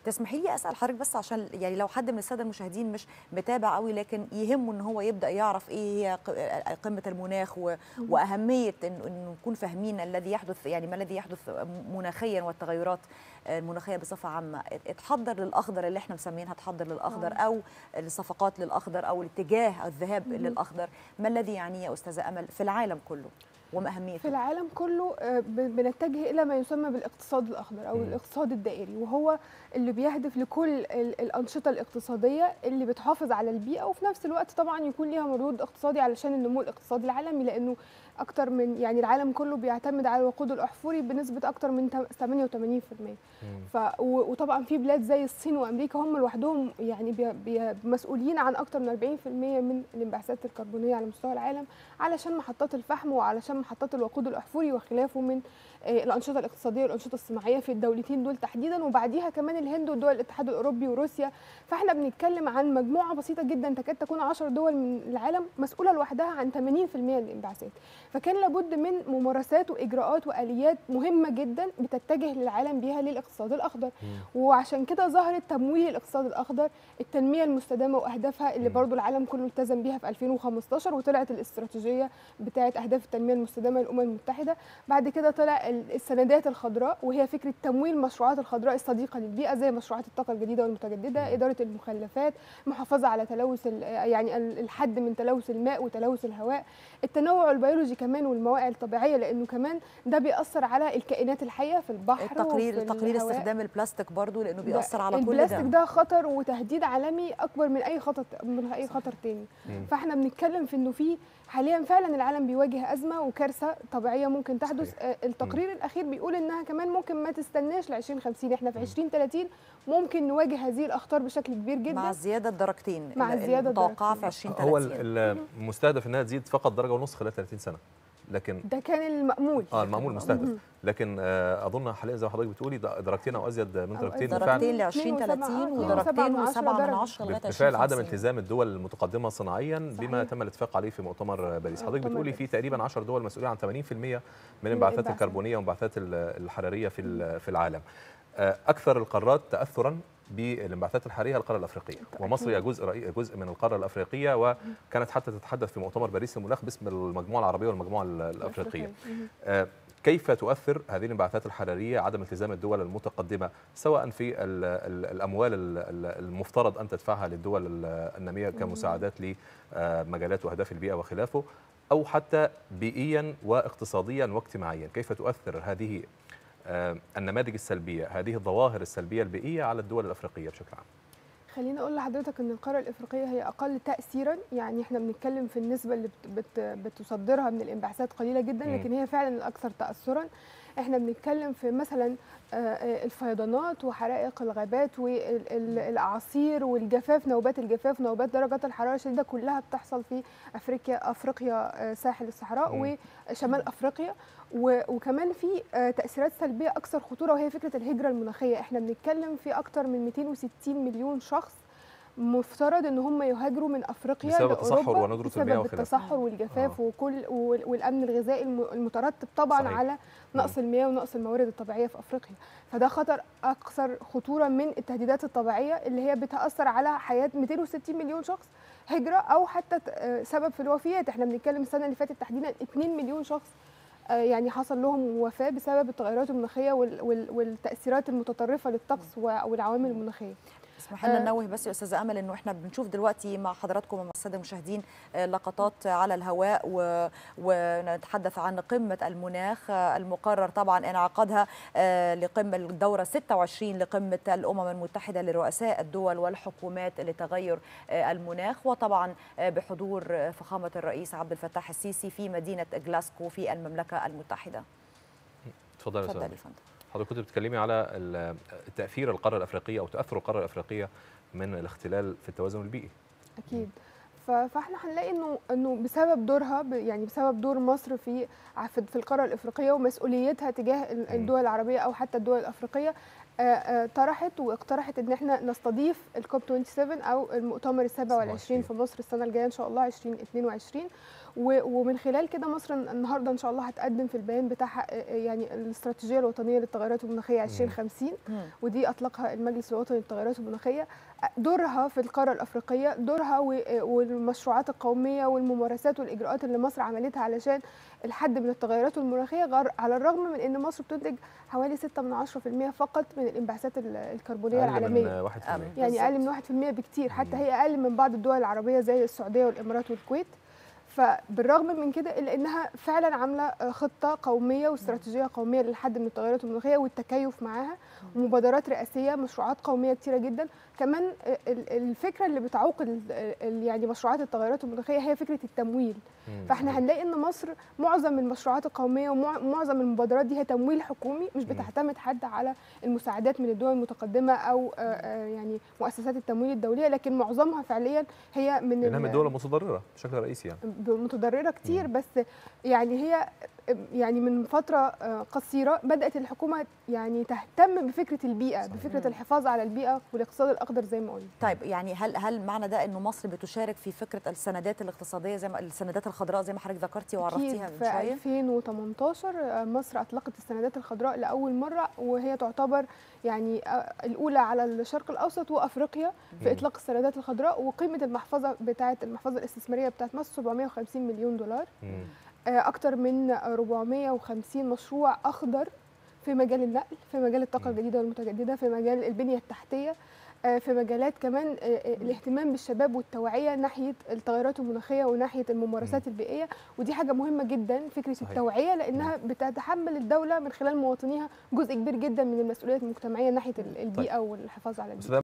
تسمحي لي اسال حضرتك بس عشان يعني لو حد من الساده المشاهدين مش متابع قوي لكن يهمه ان هو يبدا يعرف ايه هي قمه المناخ و... واهميه انه نكون فاهمين الذي يحدث يعني ما الذي يحدث مناخيا والتغيرات المناخيه بصفه عامه اتحضر للاخضر اللي احنا مسمينها تحضر للاخضر او الصفقات للاخضر او الاتجاه الذهاب للاخضر ما الذي يعنيه يا استاذه امل في العالم كله وما اهميته في العالم كله بنتجه الى ما يسمى بالاقتصاد الاخضر او الاقتصاد الدائري وهو اللي بيهدف لكل الانشطه الاقتصاديه اللي بتحافظ على البيئه وفي نفس الوقت طبعا يكون ليها مردود اقتصادي علشان النمو الاقتصادي العالمي لانه اكتر من يعني العالم كله بيعتمد على الوقود الاحفوري بنسبه اكتر من 88% ف وطبعا في بلاد زي الصين وامريكا هم لوحدهم يعني بي بي مسؤولين عن اكتر من 40% من الانبعاثات الكربونيه على مستوى العالم علشان محطات الفحم وعلشان محطات الوقود الاحفوري وخلافه من الانشطه الاقتصاديه والانشطه الصناعيه في الدولتين دول تحديدا وبعديها كمان الهند ودول الاتحاد الاوروبي وروسيا فاحنا بنتكلم عن مجموعه بسيطه جدا تكاد تكون 10 دول من العالم مسؤوله لوحدها عن 80% من الانبعاثات فكان لابد من ممارسات واجراءات واليات مهمه جدا بتتجه للعالم بيها للاقتصاد الاخضر وعشان كده ظهرت تمويل الاقتصاد الاخضر التنميه المستدامه واهدافها اللي برضو العالم كله التزم بيها في 2015 وطلعت الاستراتيجيه بتاعه اهداف التنميه المستدامه للامم المتحده بعد كده طلع السندات الخضراء وهي فكره تمويل المشروعات الخضراء الصديقه للبيئه زي مشروعات الطاقه الجديده والمتجدده اداره المخلفات محافظه على تلوث يعني الحد من تلوث الماء وتلوث الهواء التنوع البيولوجي كمان والمواقع الطبيعيه لانه كمان ده بيأثر على الكائنات الحيه في البحر التقرير وفي تقرير الهواء. استخدام البلاستيك برضو لانه بيأثر على كل البلاستيك ده ده خطر وتهديد عالمي اكبر من اي خطر من اي خطر تاني فاحنا بنتكلم في انه في حاليا فعلا العالم بيواجه ازمه وكارثه طبيعيه ممكن تحدث صحيح. آه، التقرير الاخير بيقول انها كمان ممكن ما تستناش ل 2050 احنا في 2030 ممكن نواجه هذه الاخطار بشكل كبير جدا مع الزياده الدرجتين مع ال- الزيادة المتوقعه في الدرجتين. 2030 هو ال- المستهدف انها تزيد فقط درجه ونص خلال 30 سنه لكن ده كان المأمول اه المعمول مستهدف لكن آه اظن حاليا زي ما حضرتك بتقولي د- درجتين او ازيد من أو درجتين أزيد. بالفعل درجتين ل اتنين 2030 وسبعة- ودرجتين وسبعة من و7 عشرة من درجة. 10 لغايه بالفعل عدم 2050. التزام الدول المتقدمه صناعيا بما صحيح. تم الاتفاق عليه في مؤتمر باريس حضرتك مؤتمر بتقولي باريس. في تقريبا 10 دول مسؤولين عن 80% من الانبعاثات الانبعاثات. الكربونيه والانبعاثات ال- الحراريه في ال- في العالم آه، اكثر القارات تاثرا بالانبعاثات الحراريه القاره الافريقيه ومصر هي جزء رئي- جزء من القاره الافريقيه وكانت حتى تتحدث في مؤتمر باريس للمناخ باسم المجموعه العربيه والمجموعه ال- الافريقيه مهم. آه، كيف تؤثر هذه الانبعاثات الحراريه عدم التزام الدول المتقدمه سواء في ال ال الاموال ال- ال- المفترض ان تدفعها للدول ال- الناميه كمساعدات لمجالات واهداف البيئه وخلافه او حتى بيئيا واقتصاديا واجتماعيا كيف تؤثر هذه آه، النماذج السلبيه هذه الظواهر السلبيه البيئيه على الدول الافريقيه بشكل عام خليني اقول لحضرتك ان القاره الافريقيه هي اقل تاثيرا يعني احنا بنتكلم في النسبه اللي بت بت بتصدرها من الانبعاثات قليله جدا مم. لكن هي فعلا الاكثر تاثرا احنا بنتكلم في مثلا آه، آه، الفيضانات وحرائق الغابات والاعاصير والجفاف نوبات الجفاف نوبات درجات الحراره الشديده كلها بتحصل في افريقيا افريقيا آه، ساحل الصحراء مم. وشمال افريقيا و- وكمان في آه، تاثيرات سلبيه اكثر خطوره وهي فكره الهجره المناخيه احنا بنتكلم في اكثر من 260 مليون شخص مفترض ان هم يهاجروا من افريقيا بسبب لاوروبا التصحر وندرة المياه بسبب وخلافه. التصحر والجفاف آه. وكل وال- والامن الغذائي الم- المترتب طبعا صحيح. على نقص المياه ونقص الموارد الطبيعيه في افريقيا فده خطر اكثر خطوره من التهديدات الطبيعيه اللي هي بتاثر على حياه 260 مليون شخص هجره او حتى ت- آه، سبب في الوفيات احنا بنتكلم السنه اللي فاتت تحديدا 2 مليون شخص آه، يعني حصل لهم وفاه بسبب التغيرات المناخيه وال- وال- والتاثيرات المتطرفه للطقس و- والعوامل المناخيه اسمح لنا آه. ننوه بس يا استاذه امل انه احنا بنشوف دلوقتي مع حضراتكم ومع الساده المشاهدين آه، لقطات على الهواء و... ونتحدث عن قمه المناخ آه، المقرر طبعا انعقادها آه، لقمه الدوره 26 لقمه الامم المتحده لرؤساء الدول والحكومات لتغير آه، المناخ وطبعا آه، بحضور آه، فخامه الرئيس عبد الفتاح السيسي في مدينه جلاسكو في المملكه المتحده اتفضل يا تفضلي استاذ يا فندم حضرتك كنت بتتكلمي على ال- تاثير القاره الافريقيه او تاثر القاره الافريقيه من الاختلال في التوازن البيئي اكيد ف- فاحنا هنلاقي انه انه بسبب دورها ب- يعني بسبب دور مصر في ع- في في القاره الافريقيه ومسؤوليتها تجاه ال- مم. الدول العربيه او حتى الدول الافريقيه آه، آه، طرحت واقترحت ان احنا نستضيف الكوب 27 او المؤتمر ال 27 في مصر السنه الجايه ان شاء الله 2022 و- ومن خلال كده مصر النهارده ان شاء الله هتقدم في البيان بتاعها آه، آه، يعني الاستراتيجيه الوطنيه للتغيرات المناخيه 2050 مم. ودي اطلقها المجلس الوطني للتغيرات المناخيه دورها في القاره الافريقيه دورها و- والمشروعات القوميه والممارسات والاجراءات اللي مصر عملتها علشان الحد من التغيرات المناخيه غير على الرغم من ان مصر بتنتج حوالي 6 من 10% فقط من الانبعاثات ال- الكربونيه أقل العالميه من 1% أم. يعني اقل من 1% بكتير حتى هي اقل من بعض الدول العربيه زي السعوديه والامارات والكويت فبالرغم من كده الا انها فعلا عامله خطه قوميه واستراتيجيه قوميه للحد من التغيرات المناخيه والتكيف معاها ومبادرات رئاسيه مشروعات قوميه كتيره جدا كمان ال- الفكره اللي بتعوق ال- ال- يعني مشروعات التغيرات المناخيه هي فكره التمويل مم. فاحنا هنلاقي ان مصر معظم المشروعات القوميه ومعظم المبادرات دي هي تمويل حكومي مش مم. بتعتمد حد على المساعدات من الدول المتقدمه او آه، آه، يعني مؤسسات التمويل الدوليه لكن معظمها فعليا هي من لانها ال- من الدول المتضرره بشكل رئيسي يعني متضرره كتير مم. بس يعني هي يعني من فتره آه، قصيره بدات الحكومه يعني تهتم بفكره البيئه صحيح. بفكره الحفاظ على البيئه والاقتصاد الاخضر زي ما قلنا طيب يعني هل هل معنى ده انه مصر بتشارك في فكره السندات الاقتصاديه زي ما السندات الخضراء زي ما حضرتك ذكرتي أكيد وعرفتيها من في شويه 2018 آه، مصر اطلقت السندات الخضراء لاول مره وهي تعتبر يعني آه، الاولى على الشرق الاوسط وافريقيا في مم. اطلاق السندات الخضراء وقيمه المحفظه بتاعه المحفظه الاستثماريه بتاعه مصر 750 مليون دولار مم. آه، اكتر من 450 مشروع اخضر في مجال النقل في مجال الطاقه مم. الجديده والمتجدده في مجال البنيه التحتيه آه، في مجالات كمان آه، آه، الاهتمام بالشباب والتوعيه ناحيه التغيرات المناخيه وناحيه الممارسات البيئيه ودي حاجه مهمه جدا فكره صحيح. التوعيه لانها بتتحمل الدوله من خلال مواطنيها جزء كبير جدا من المسؤوليات المجتمعيه ناحيه البيئه والحفاظ على البيئه أستاذ